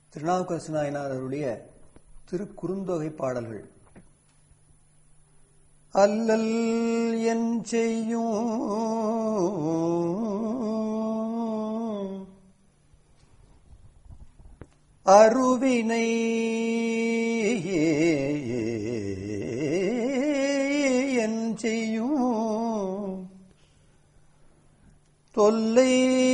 திருநாவுக்கரசு நாயனாருடைய திருக்குறுந்தொகை பாடல்கள் அல்லல் என் செய்யும் அருவினை என் செய்யும் தொல்லை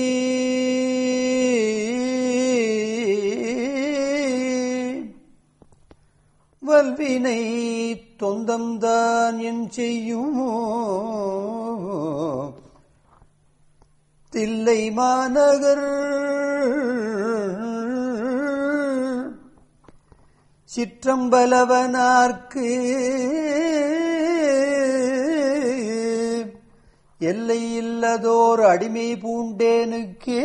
வல்வினை தொந்தம்தான் என் செய்யும் தில்லை மாநகர் சிற்றம்பலவனார்க்கு எல்லை இல்லதோர் அடிமை பூண்டேனுக்கே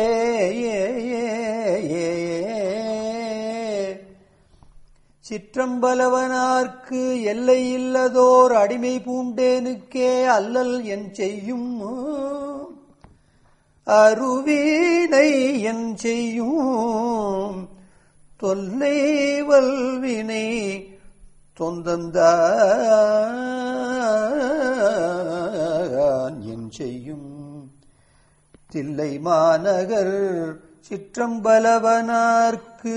சிற்றம்பலவனார்க்கு எல்லை இல்லதோர் அடிமை பூண்டேனுக்கே அல்லல் என் செய்யும் அருவினை என் செய்யும் தொல்லை வல்வினை தொந்தந்தான் என் செய்யும் தில்லை மாநகர் சிற்றம்பலவனார்க்கு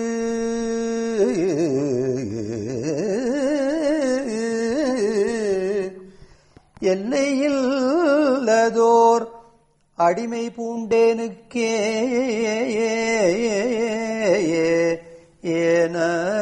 எல்லையில்லதோர் அடிமை பூண்டேனுக்கே ஏன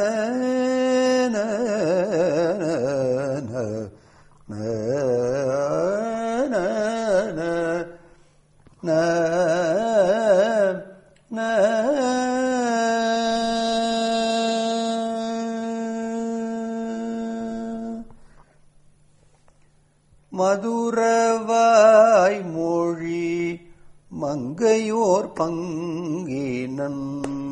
மதுரவாய் மொழி மங்கையோர் பங்கினன்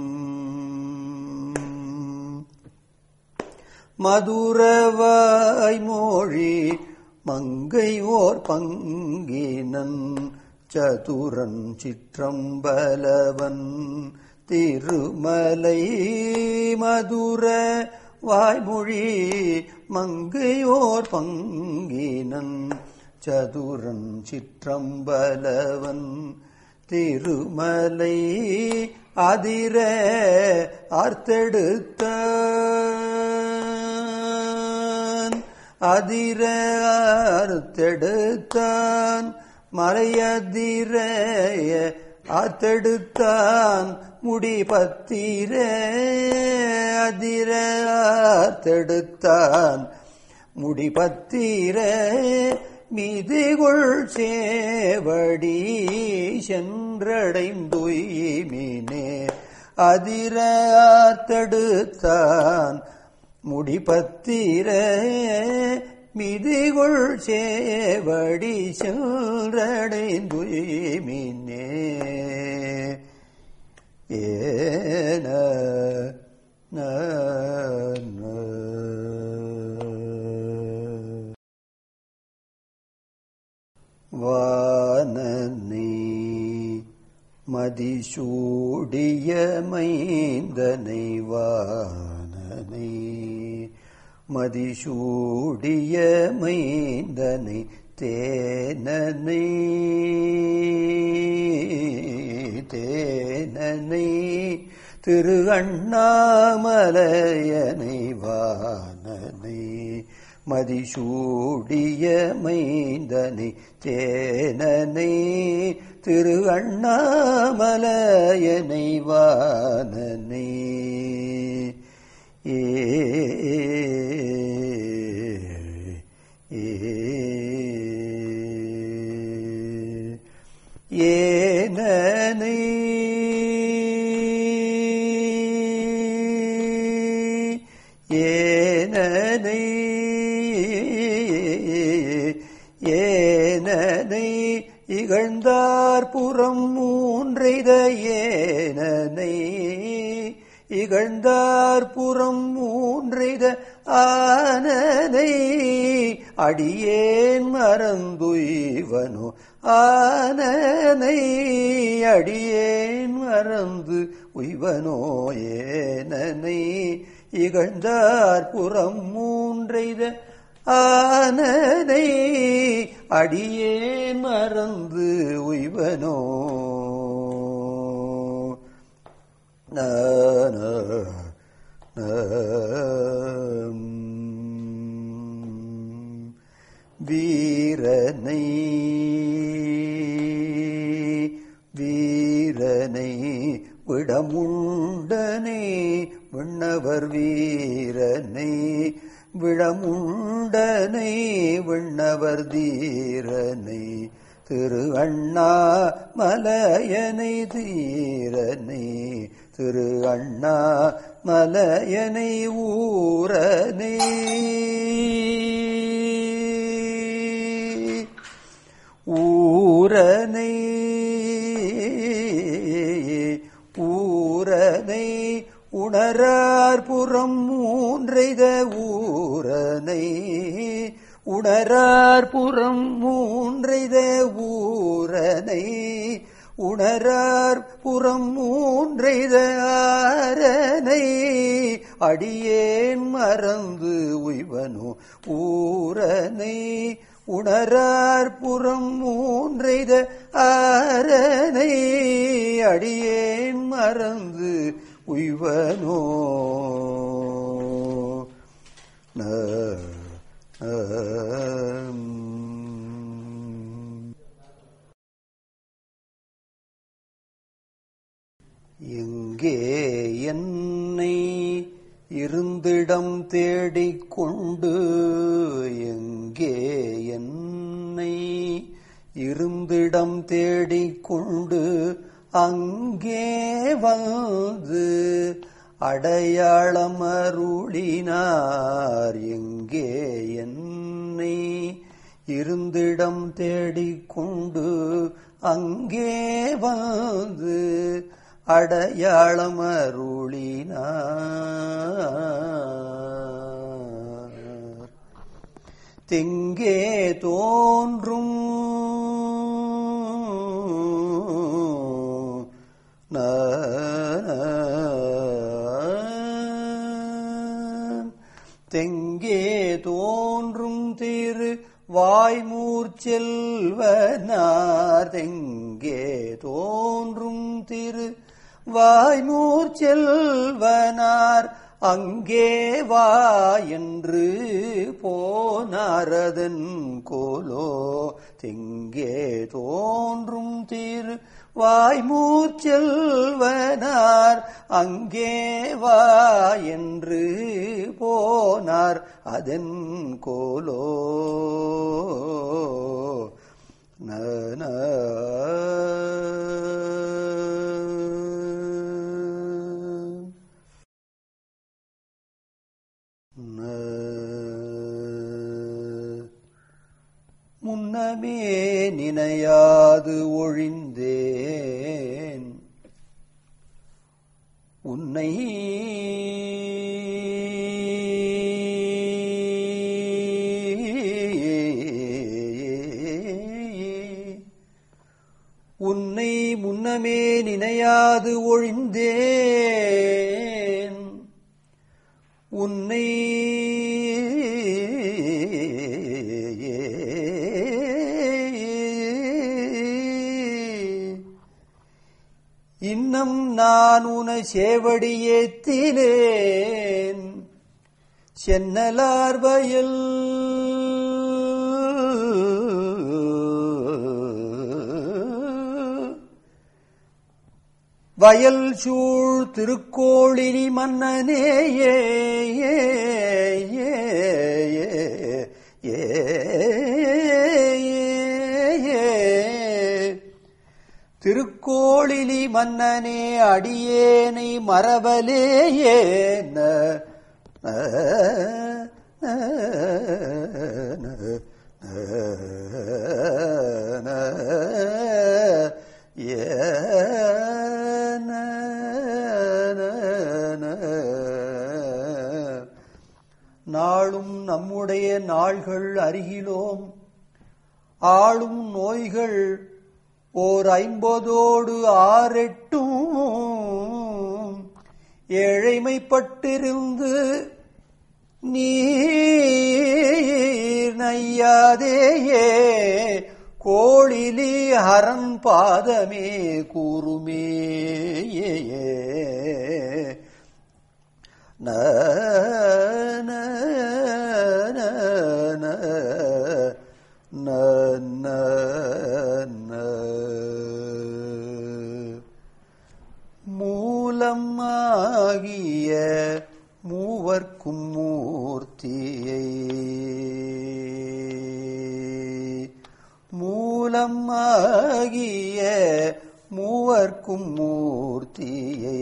மதுரவாய் மொழி மங்கையோர் பங்கினன் சதுரன் சிற்றம்பலவன் திருமலை மதுர வாய்மொழி மங்கையோர் பங்கினன் சதுரன் சிற்றம்பலவன் திருமலை அதிர ஆர்த்தெடுத்த அதிர ஆர்த்தெடுத்தான் மலையதிர ஆத்தெடுத்தான் முடி பத்திர அதிர ஆர்த்தெடுத்தான் முடி பத்திர மிதிகுள் சேவடி சென்றடைந்துய்மினே அதிர ஆர்த்தெடுத்தான் முடிபத்திர மிதிகுள் சேவடி சென்றடைந்துய்மினே ஏன வானனை மதிசூடிய மைந்தனை வானனை மதிசூடிய மைந்தனை தேனனை தேனனை திரு அண்ணாமலையனை வானனை மதிசூடிய மைந்தனை தேனனை திரு அண்ணாமலையனை வானனை ஏ ஏனனை ஏனனை ஏனனை இகழ்ந்தார் புறம் மூன்றைத ஏனனை இகழ்ந்தார் புறம் மூன்றைத ஆனனை அடியேன் மறந்துய்வனோ ஆனனை அடியேன் மறந்து உய்வனோ ஏனனை இகழ்ந்தார் புறம் மூன்றைத ஆனனை அடியே மறந்து உய்வனோ நான வீரனை வீரனை விடமுண்டனை விண்ணவர் வீரனை விடமுண்டனை விண்ணவர் தீரனை திரு அண்ணா மலையனை தீரனை திரு அண்ணா மலையனை ஊரனை ஊரனை ஊரனை உணரார் புறம் மூன்றைத ஊரனை உணரார் புறம் மூன்றைத ஊரனை உணரார் புறம் மூன்றைத ஆரனை அடியேன் மறந்து உய்வனோ ஊரனை உணரார் புறம் மூன்றைத ஆரனை அடியேன் மறந்து உய்வனோ ந எங்கே என்னை இருந்திடம் தேடிக்கொண்டு எங்கே என்னை இருந்திடம் தேடிக்கொண்டு அங்கே வந்து அடையாளம் அருளினார் எங்கே என்னை இருந்திடம் தேடிக்கொண்டு அங்கே வந்து அடையாளம் அருளினார் தெங்கே தோன்றும் தெங்கே தோன்றும் திரு வாய்மூர் செல்வனார் தெங்கே தோன்றும் திரு வாய்மூர் செல்வனார் அங்கே வா என்று போனாரதன் கோலோ தெங்கே தோன்றும் திரு வாய்மூர் செல்வனார் அங்கே வா என்று போனார் அதன் கோலோ நன முன்னமே நினையாது ஒழிந்தேன் உன்னை உன்னை முன்னமே நினையாது ஒழிந்தேன் உன்னை இன்னும் நான் உன சேவடி ஏத்தினேன் சென்னலார் வயல் வயல் சூழ் திருக்கோளினி மன்னனே ஏ ஏ ஏ ஏ ஏ திருக்கோளிலி மன்னனே அடியேனை மரபலே ஏன நாளும் நம்முடைய நாள்கள் அருகிலோம் ஆளும் நோய்கள் ஓர் ஐம்பதோடு ஆறெட்டும் ஏழைமைப்பட்டிருந்து நீர் நையாதேயே கோழிலி ஹரன் பாதமே கூறுமே ந ந ந ந ந ந ந மூலமாகிய மூவர்க்கும் மூர்த்தியை மூலமாகிய மூவர்க்கும் மூர்த்தியை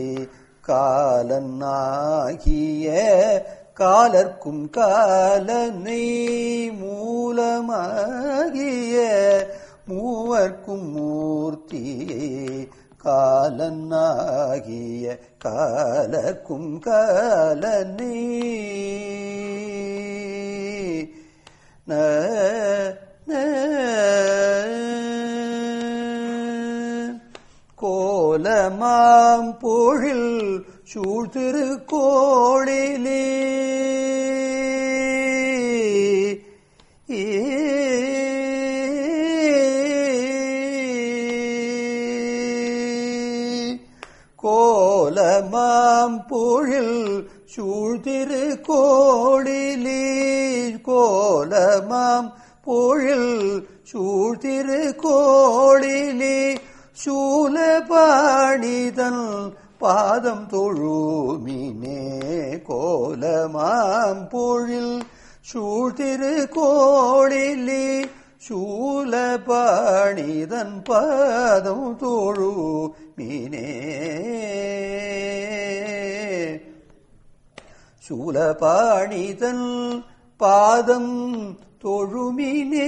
காலனாகிய காலர்க்கும் காலனை மூலமாகிய மூவர்க்கும் மூர்த்தியை காலனாகிய காலர்க்கும் காலனை ந ந கோலமாம் பொழில் சூழ்திருக்கோளிலே கோலமாம் பொழில் சூழ்திரு கோளிலே கோலமாம் பொழில் சூழ்திரு கோளிலே சூலபாணிதன் பாதம் தொழுமினே கோலமாம் பொழில் சூழ்திரு கோளிலே சூலபாணிதன் பாதம் தோழு மீனே சூலபாணிதன் பாதம் தொழுமினே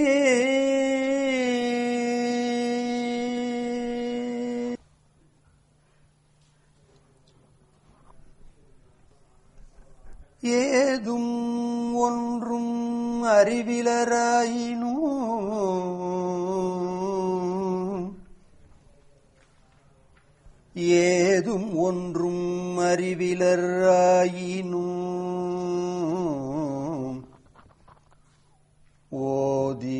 ஏதும் ஒன்றும் அறிவிலராயினூ ஏதும் ஒன்றும் அறிவிலராயினும் ஓதி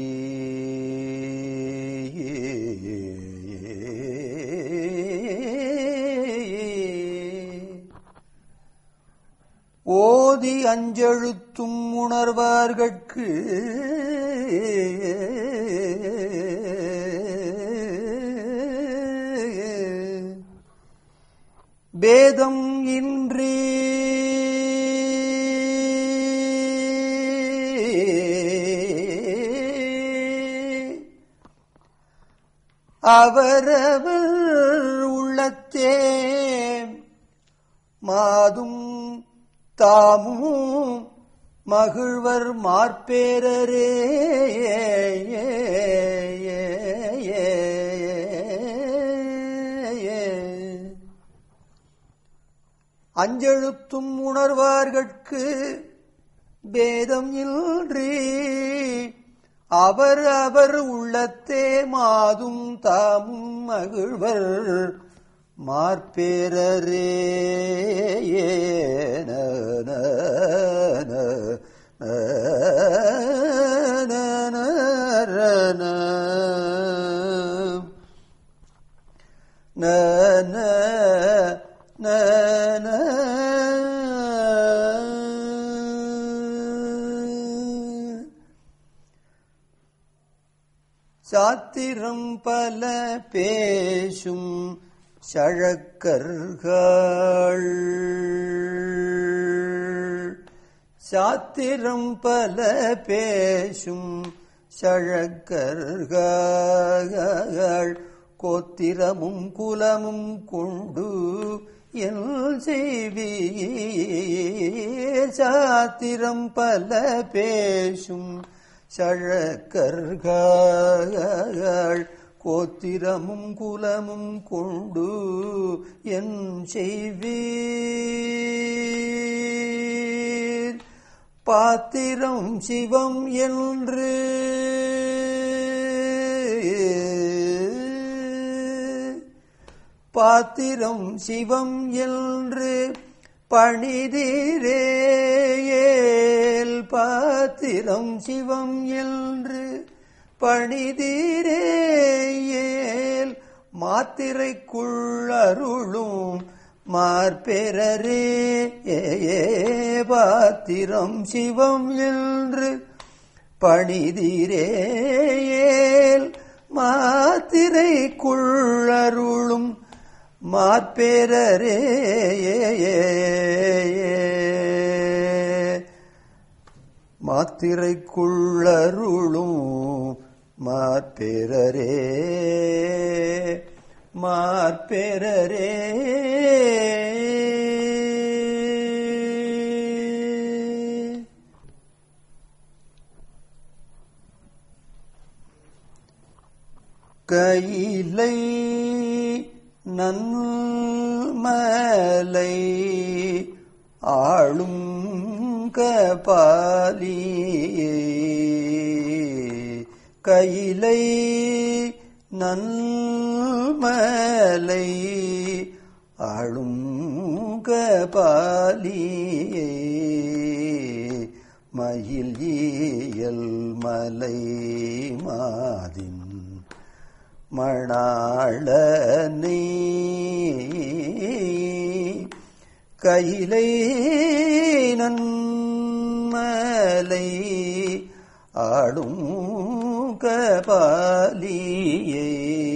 ஓதி அஞ்செழுத்தும் உணர்வார்கட்கு பேதம் இன்றி அவரவர் உள்ளத்தே மாதும் தாமும் மகிழ்வர் மார்பேரரே அஞ்செழுத்தும் உணர்வார்கட்கு பேதம் இன்றி அவர் அவர் உள்ளத்தே மாதும் தாமும் மகிழ்வர் மார்பேரரே ந, ந, ந, ந, ந, ந, ர, ந. ந, ந, ந, ந. சாத்திரம் பல பேசும் சழக்கர்கள் சாத்திரம் பல பேசும் சழக்கர்கள் கோத்திரமும் குலமும் கொண்டு என் செய்வி சாத்திரம் பல பேசும் சழக்கர்கள் கோத்திரமும் குலமும் கொண்டு என் செய்வீர் பாத்திரம் சிவம் என்று பாத்திரம் சிவம் என்று பணிதிரேயேல் பாத்திரம் சிவம் என்று பணிதிரேயேல் மாத்திரைக்குள் அருளும் மார்பெறரே ஏ பாத்திரம் சிவம் என்று பணிதிரேயேல் மாத்திரைக்குள்ளருளும் மாற்பேரரே மாத்திரைக்குள்ளருளும் மாற்பேரரே மாற்பேரரே கையிலை நன்மலை ஆளும் கபாலி கையிலை நன்மலை ஆளும் கபாலி மயில் இயல் மலை மாதின் மணாளனே கையிலை நன்மலை ஆடும் கபாலியே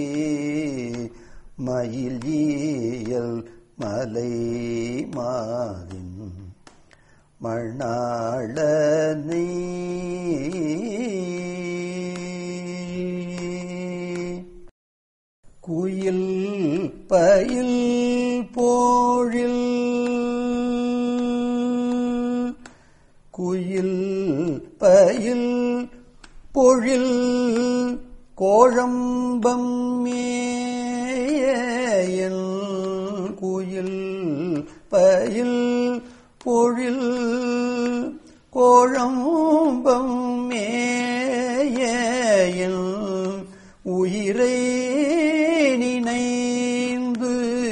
மயில் இயல் மலை மாதின் மணாளனே குயில் பயில் போழில் குயில் பயில் பொழில் கோழம்பம் மேயல் குயில் பயில் பொழில் கோழம்பம் மேயல் உயிரை நினைந்து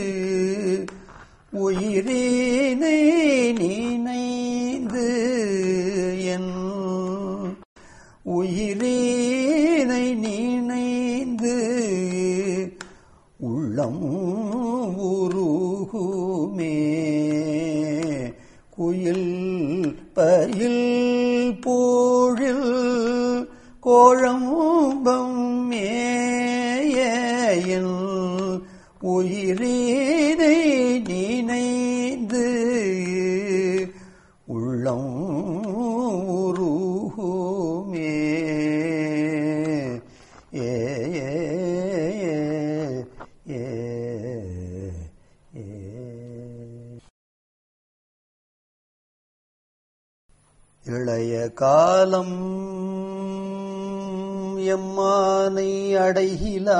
உயிரினை நினைந்து என் உயிரினை நினைந்து உள்ளம் உருகுமே குயில் பயில் போழில் கோழம்பம் மேயல் உயிரினை நினைந்து உள்ளம் உருகுமே ஏ ஏ ஏ இளைய காலம் எம்மானை அடைகிலா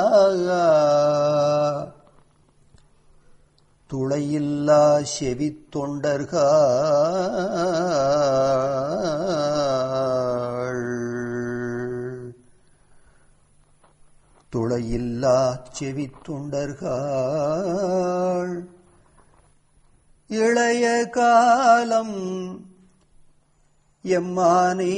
துளையில்லா செவித் தொண்டர்கள் துளையில்லா செவித் தொண்டர்கள் இளைய காலம் எம்மானே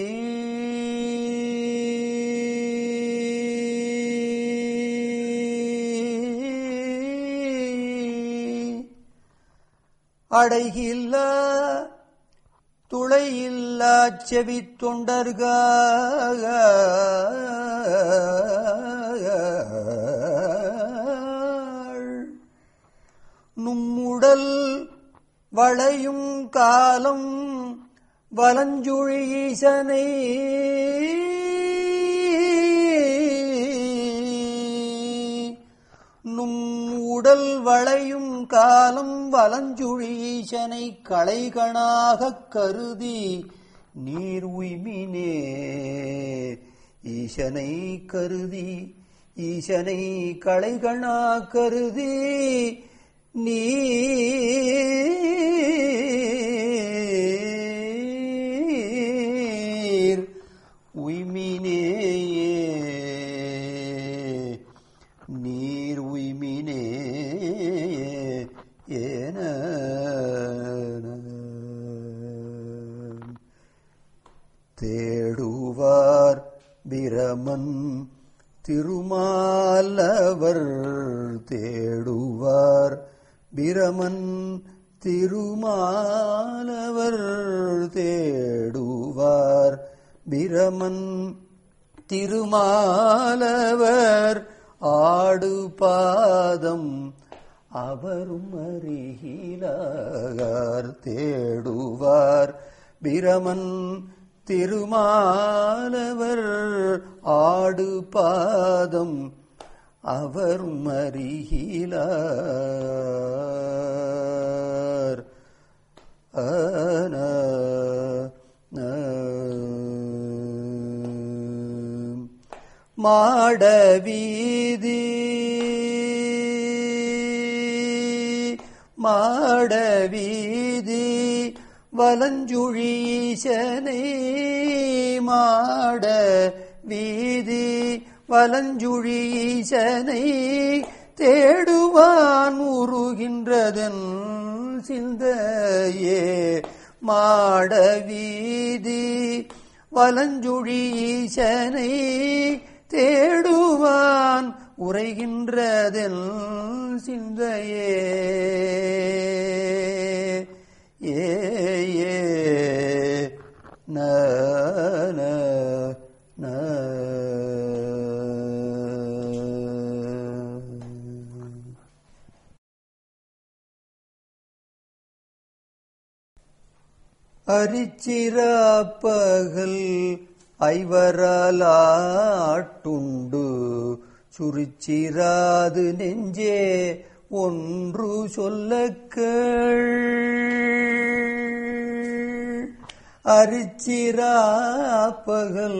அடைகில்ல துளையில்லா செவி தொண்டர்கள் நும்முடல் வளையும் காலம் வலஞ்சுழி ஈசனை நும் உடல் வளையும் காலம் வலஞ்சுழி ஈசனை களைகணாகக் கருதி நீர் உய்மினே ஈசனை கருதி ஈசனை களைகணா கருதி நீர் உய்மினேயே நீர் உய்மினே ஏன தேடுவார் பிரமன் திருமாலவர் தேடுவார் பிரமன் திருமாலவர் தேடுவார் பிரமன் திருமாலவர் ஆடு பாதம் அவரும் அருகிலார் தேடுவார் பிரமன் திருமாலவர் ஆடு பாதம் அவரும் அருகிலார் ஆன மாடவீதி மாடவீதி வலஞ்சுழீசனை மாட வீதி வலஞ்சுழீசனை தேடுவான் உருகின்றதன் சிந்தையே மாட வீதி வலஞ்சுழீசனை தேடுவான் உரைகின்றதென் சிந்தையே ஏ ஏ ந ந ந அரிச்சிராப்பகல் ஐவராலாட்டுண்டு சுரிச்சிராது நெஞ்சே ஒன்று சொல்லக்கள் அரிச்சிராப்பகல்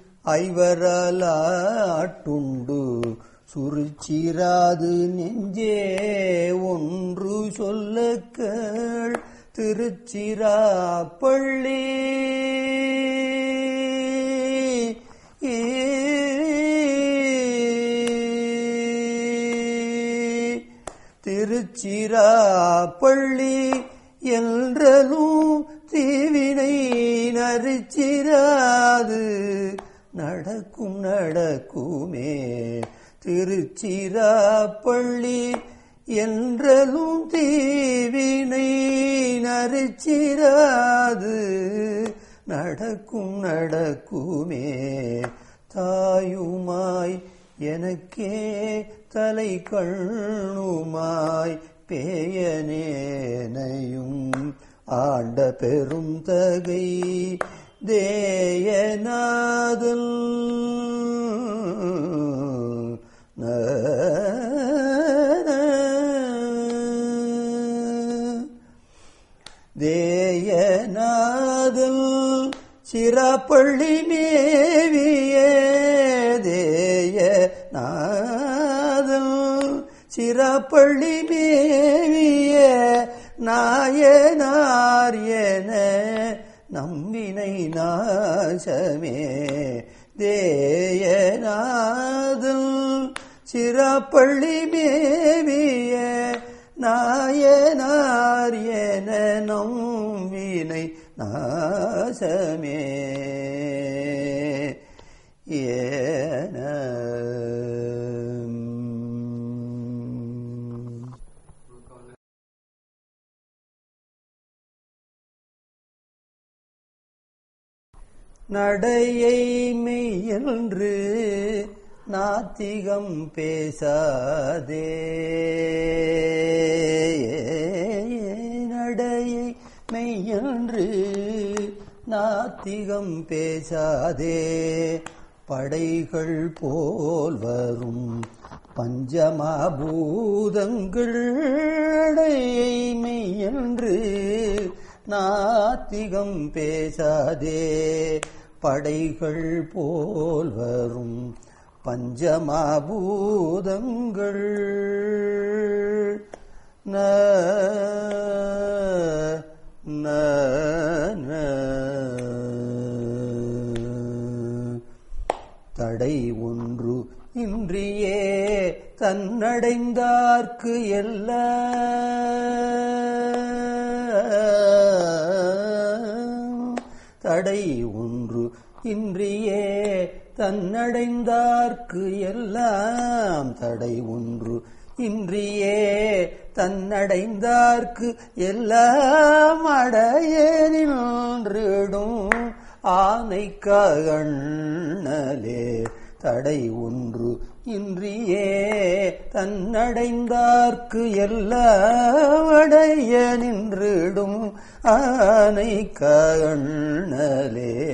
ஐவராலாட்டுண்டு சுரிச்சிராது நெஞ்சே ஒன்று சொல்லக்கள் திருச்சிராப்பள்ளி திருச்சிராப்பள்ளி என்றலும் தீவினை நரிச்சிராது நடக்கும் நடக்குமே திருச்சிராப்பள்ளி என்றலும் தீவினை நரிச்சிராது நடக்கும் நடக்குமே தாயுமாய் எனக்கே தலை கண்ணுமாய் பேயனேனையும் ஆண்ட பெரும் தகை தேயநாதல் தேயநாதல் சிராப்பள்ளி மேவிய தேய நாதல் சிராப்பள்ளி மேவிய நாயனார் என நம்பினை நாசமே தேயநாதல் சிராப்பள்ளி மேவிய நாயனார் என நம்பினை நாசமே ஏன நடையை மெய்யென்று நாத்திகம் பேசாதே நடையை மெய்யென்று நாத்திகம் பேசாதே படைகள் போல் வரும் பஞ்சமாபூதங்கள் நடையை மெய்யென்று நாத்திகம் பேசாதே படைகள் போல் வரும் பஞ்சமாபூதங்கள் ந ந ந. தடை ஒன்று இன்றியே தன்னடைந்தார்க்கு எல்லாம் தடை ஒன்று இன்றியே தன்னடைந்தார்க்கு எல்லாம் தடை ஒன்று இன்றியே தன்னடைந்தார்க்கு எல்லாம் அடைய நின்றிடும் ஆனை கண்ணலே தடை ஒன்று இன்றியே தன்னடைந்தார்க்கு எல்லாம் அடைய நின்றிடும் ஆனை கண்ணலே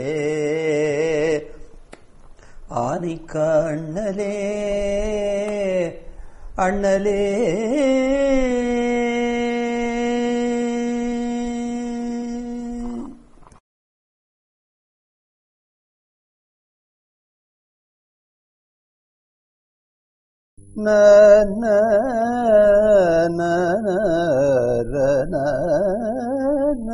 ஆனை கண்ணலே அண்ணலே ந ந ந ந ர ந ந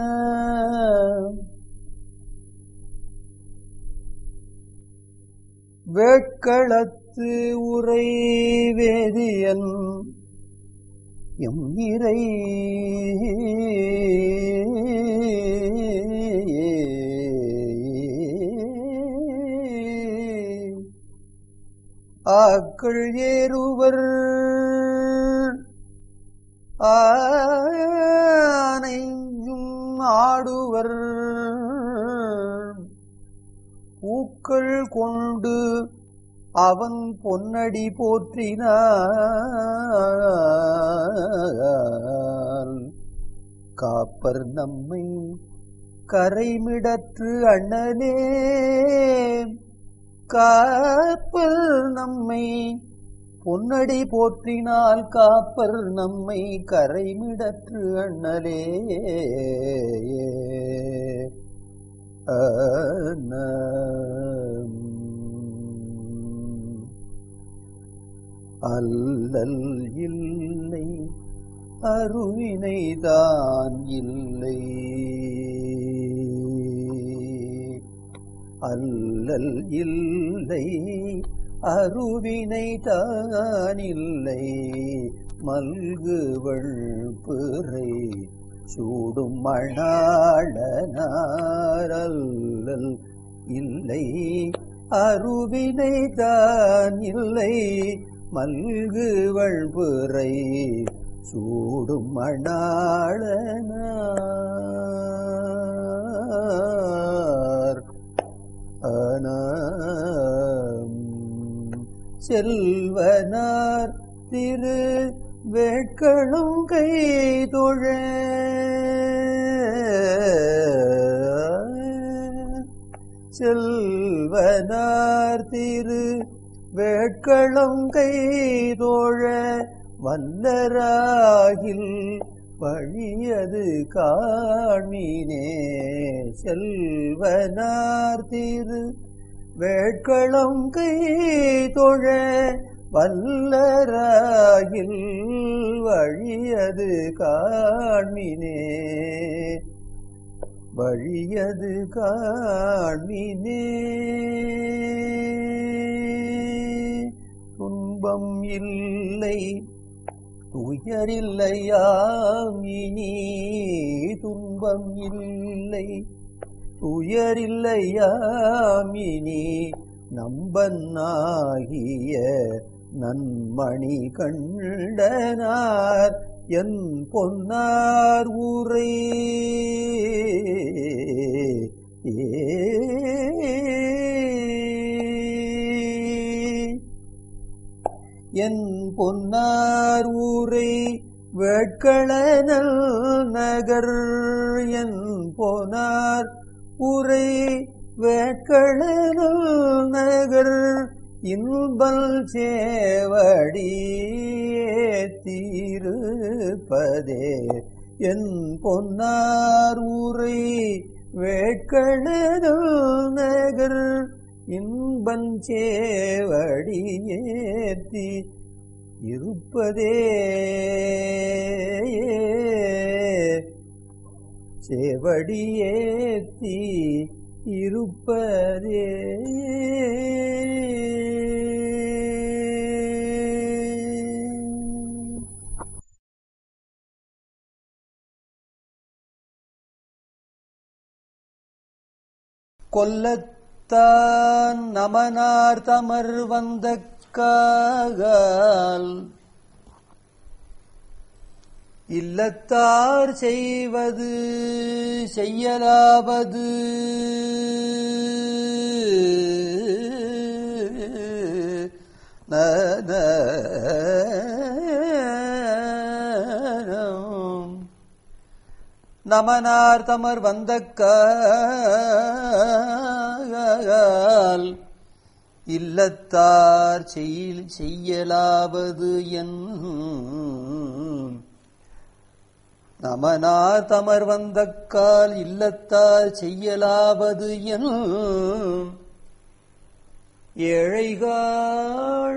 வேட்களத்து உரை வேதியன் எம் இறை ஆக்கள் ஏறுவர் ஆனையும் ஆடுவர் பூக்கள் கொண்டு அவன் பொன்னடி போற்றினான் காப்பர் நம்மை கரைமிடற்று அண்ணலே காப்பர் நம்மை பொன்னடி போற்றினால் காப்பர் நம்மை கரைமிடற்று அண்ணலே அல்லல் இல்லை அருவினைதான் இல்லை அல்லல் இல்லை அருவினை தானில்லை மல்குவள் பிறை சூடும் மணாளனாரல்லல் இல்லை அருவினை தான் இல்லை மல்குவள் பிறை சூடும் மணாளனார் ஆனாம் செல்வனார் திரு வேட்களும் கை தொழ செல்வனார் திரு வேட்களம் கை தோழ வல்லராகில் வழியது காண்மீனே செல்வனார் திரு வேட்களம் கை தொழ வல்லராகில் வழியது காண்மினே வழியது காண்மினே துன்பம் இல்லை துயரில்லையாம் இனி துன்பம் இல்லை துயரில்லையாம் இனி நம்பன்னாகிய நன்மணி கண்டனார் என் பொன்னார் ஊரை என் பொன்னார் ஊரை வேட்களனல் நகர் என் பொன்னார் ஊரை வேட்களனல் நகர் இன்பல் சேவடியே தீருப்பதே என் பொன்னார் ஊரை வேட்களனல் நகர் இன்பன் சேவடியேத்தி இருப்பதே சேவடியேத்தி இருப்பதே கொல்லத் இல்லத்தான் நமனார் தமர் வந்த காகால் இல்லத்தார் செய்வது செய்யலாவது நமனார் தமர் வந்த கால் இல்லத்தார் செய்- செய்யலாவது என் நமனார் தமர் வந்த கால் இல்லத்தார் செய்யலாவது என் ஏழைகள்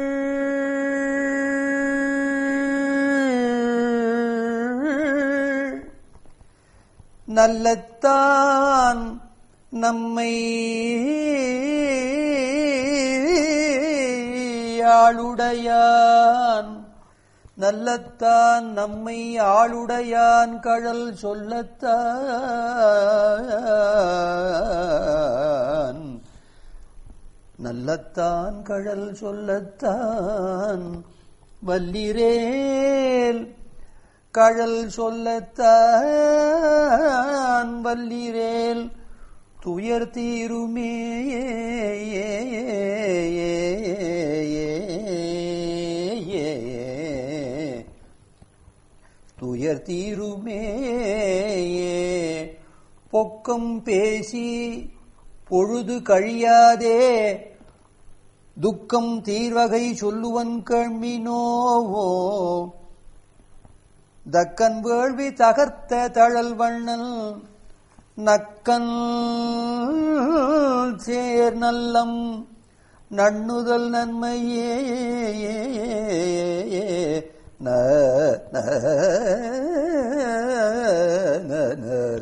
நல்லத்தான் நம்மை ஆளுடையான் நல்லத்தான் நம்மை ஆளுடையான் கழல் சொல்லத்தான் நல்லத்தான் கழல் சொல்லத்தான் வல்லிரேல் கழல் சொல்லத்தான் வல்லிரேல் துயர் தீருமே துயர் தீருமே பொக்கம் பேசி பொழுது கழியாதே துக்கம் தீர்வகை சொல்லுவன் கண்மினோவோ தக்கன் வேள்வி தகர்த்த தழல் வண்ணல் நக்கன் சேர் நல்லம் நண்ணுதல் நன்மையே ந ந ந ந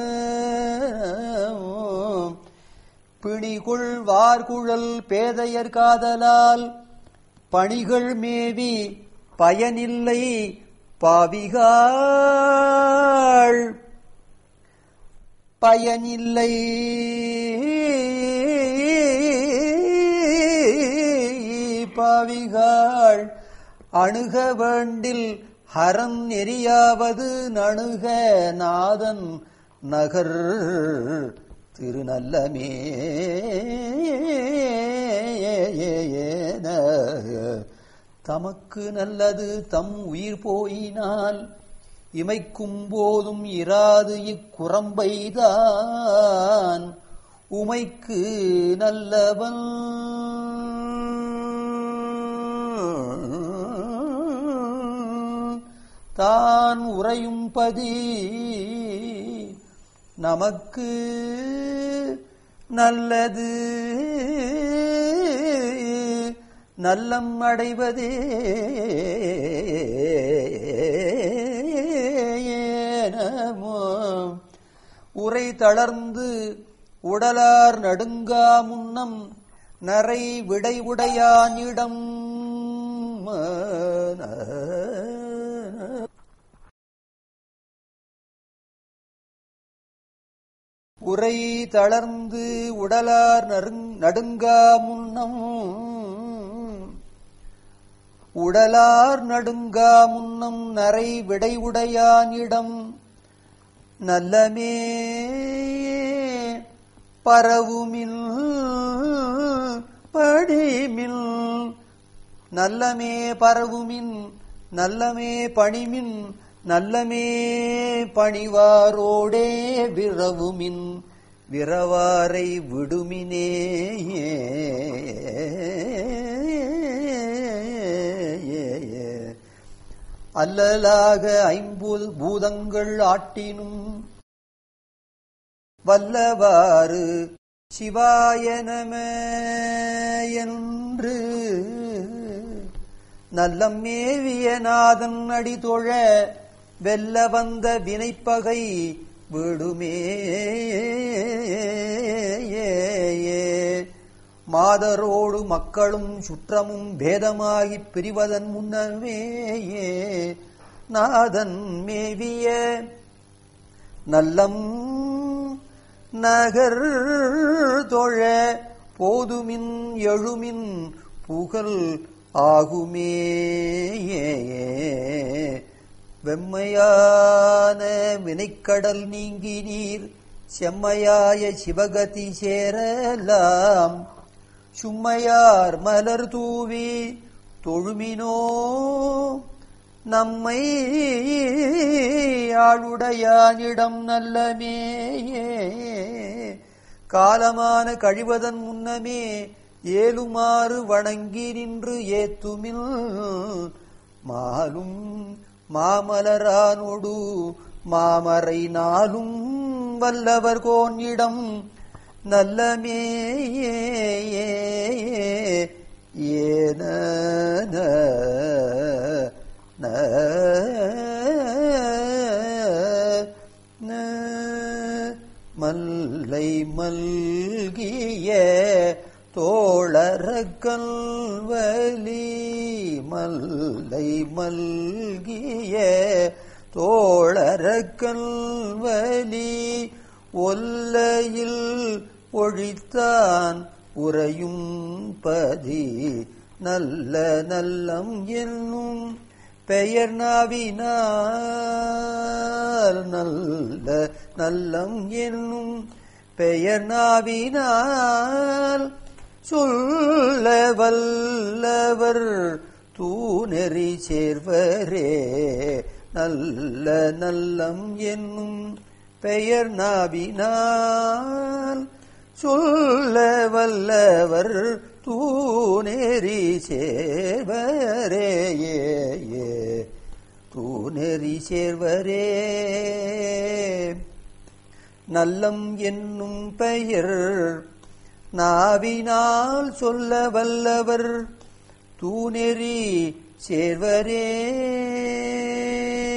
பிணிகுள் வார்குழல் பேதையர் காதலால் பணிகள் மேவி பயனில்லை பாவிகாள் பயனில்லை பாவிகாள் அணுக வேண்டில் ஹரம் நெறியாவது நணுக நாதன் நகர் திருநல்லமே தமக்கு நல்லது தம் உயிர் போயினால் இமைக்கும் போதும் இராது இக்குரம்பைதான் உமைக்கு நல்லவன் தான் உறையும் பதி நமக்கு நல்லது நல்லம் அடைவதே நமோ உரை தளர்ந்து உடலார் நடுங்கா முன்னம் நரை விடை உடையானிடம் உரை தளர்ந்து உடலார் நறுங் நடுங்கா முன்னம் உடலார் நடுங்கா முன்னம் நரை விடை உடையானிடம் நல்லமே பரவுமில் படிமில் நல்லமே பரவுமின் நல்லமே பணிமின் நல்லமே பணிவாரோடே விரவுமின் விரவாரை விடுமினே அல்லலாக ஐம்பூல் பூதங்கள் ஆட்டினும் வல்லவாறு சிவாய நம என்று நல்லம் மேவிய நாதன் அடி தொழ வெல்ல வந்த வினைப்பகை விடுமே மாதரோடு மக்களும் சுற்றமும் பேதமாகிப் பிரிவதன் முன்னமே நாதன் மேவிய நல்லம் நகர் தொழ போதுமின் எழுமின் புகழ் ஆகுமே வெம்மையான வினைக்கடல் நீங்கி நீர் செம்மையாய சிவகதி சேரலாம் சும்மையார் மலர் தூவி தொழுமினோ நம்மை ஆளுடையானிடம் நல்லமேயே காலமான கழிவதன் முன்னமே ஏலுமாறு வணங்கி நின்று ஏத்துமில் மாலும் மாமலரானோடு மாமரை நாளும் வல்லவர் கோன்னிடம் நல்லமேயே ஏன மல்லை மல்கிய தோழரக்கல் வலி மல்லை மல்கிய தோழரக்கல் வலி ஒல்லையில் ஒழித்தான் உறையும் பதி நல்ல நல்லம் என்னும் பெயர் நாவினால் நல்ல நல்லம் என்னும் பெயர் நாவினால் சொல்ல வல்லவர் தூணெறி சேர்வரே நல்ல நல்லம் என்னும் பெயர் நாவினால் சொல்ல வல்லவர் தூணெறி சேர்வரே ஏ ஏ தூணெறி சேர்வரே நல்லம் என்னும் பெயர் நாவினால் சொல்ல வல்லவர் தூணெறி சேர்வரே